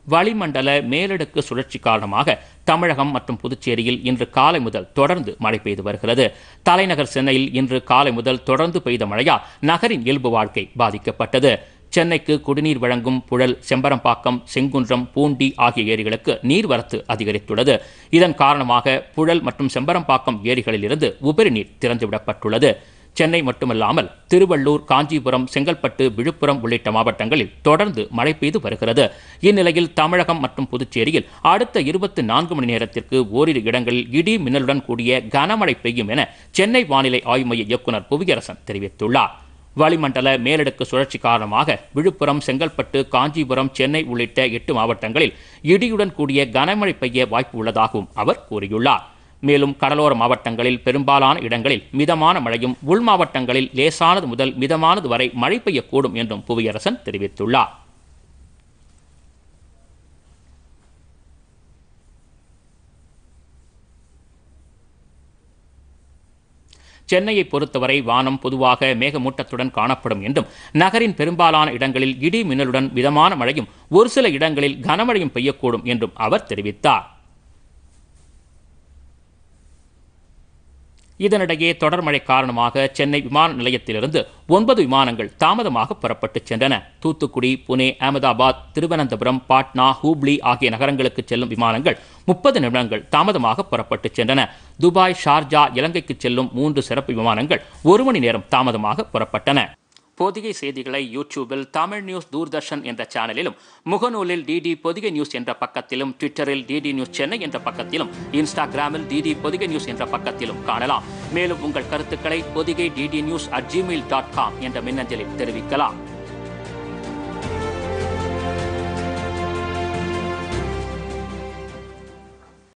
வளிமண்டல மேலடுக்கு சுழற்சி காரணமாக தமிழகம் மற்றும் புதுச்சேரியில் இன்று காலை முதல் தொடர்ந்து மழை பெய்து வருகிறது தலைநகர் சென்னையில் இன்று காலை முதல் தொடர்ந்து பெய்த மழையால் நகரின் இயல்பு வாழ்க்கை பாதிக்கப்பட்டது சென்னைக்கு குடிநீர் வழங்கும் புழல் செம்பரம்பாக்கம் செங்குன்றம் பூண்டி ஆகிய ஏரிகளுக்கு நீர்வரத்து அதிகரித்துள்ளது இதன் காரணமாக புழல் மற்றும் செம்பரம்பாக்கம் ஏரிகளிலிருந்து உபரி நீர் திறந்துவிடப்பட்டுள்ளது சென்னை மட்டுமல்லாமல் திருவள்ளூர் காஞ்சிபுரம் செங்கல்பட்டு விழுப்புரம் உள்ளிட்ட மாவட்டங்களில் தொடர்ந்து மழை பெய்து வருகிறது இந்நிலையில் தமிழகம் மற்றும் புதுச்சேரியில் அடுத்த இருபத்தி நான்கு மணி நேரத்திற்கு ஓரிரு இடங்களில் இடி மின்னலுடன் கூடிய கனமழை பெய்யும் என சென்னை வானிலை ஆய்வு மைய இயக்குநர் புவியரசன் தெரிவித்துள்ளார் வளிமண்டல மேலடுக்கு சுழற்சி காரணமாக விழுப்புரம் செங்கல்பட்டு காஞ்சிபுரம் சென்னை உள்ளிட்ட எட்டு மாவட்டங்களில் இடியுடன் கூடிய கனமழை பெய்ய வாய்ப்பு உள்ளதாகவும் அவர் கூறியுள்ளார் மேலும் கடலோர மாவட்டங்களில் பெரும்பாலான இடங்களில் மிதமான மழையும் உள் மாவட்டங்களில் லேசானது முதல் மிதமானது வரை மழை பெய்யக்கூடும் என்றும் புவியரசன் தெரிவித்துள்ளார் சென்னையை பொறுத்தவரை வானம் பொதுவாக மேகமூட்டத்துடன் காணப்படும் என்றும் நகரின் பெரும்பாலான இடங்களில் இடி மின்னலுடன் மிதமான மழையும் ஒரு சில இடங்களில் கனமழையும் பெய்யக்கூடும் என்றும் அவர் தெரிவித்தார் இதனிடையே தொடர் மழை காரணமாக சென்னை விமான நிலையத்திலிருந்து ஒன்பது விமானங்கள் தாமதமாக புறப்பட்டு சென்றன தூத்துக்குடி புனே அகமதாபாத் திருவனந்தபுரம் பாட்னா ஹூப்ளி ஆகிய நகரங்களுக்கு செல்லும் விமானங்கள் முப்பது நிமிடங்கள் தாமதமாக புறப்பட்டு சென்றன துபாய் ஷார்ஜா இலங்கைக்கு செல்லும் மூன்று சிறப்பு விமானங்கள் ஒரு மணி நேரம் தாமதமாக புறப்பட்டன பொதிகை செய்திகளை யூடியூபில் தமிழ் நியூஸ் தூர்தர்ஷன் என்ற சேனலிலும் முகநூலில் டிடி பொதிகை நியூஸ் என்ற பக்கத்திலும் ட்விட்டரில் டிடி நியூஸ் சென்னை என்ற பக்கத்திலும் இன்ஸ்டாகிராமில் டிடி பொதிகை நியூஸ் என்ற பக்கத்திலும் காணலாம் மேலும் உங்கள் கருத்துக்களை Podhigai DD news at Gmail dot com என்ற மின்னஞ்சலில் தெரிவிக்கலாம்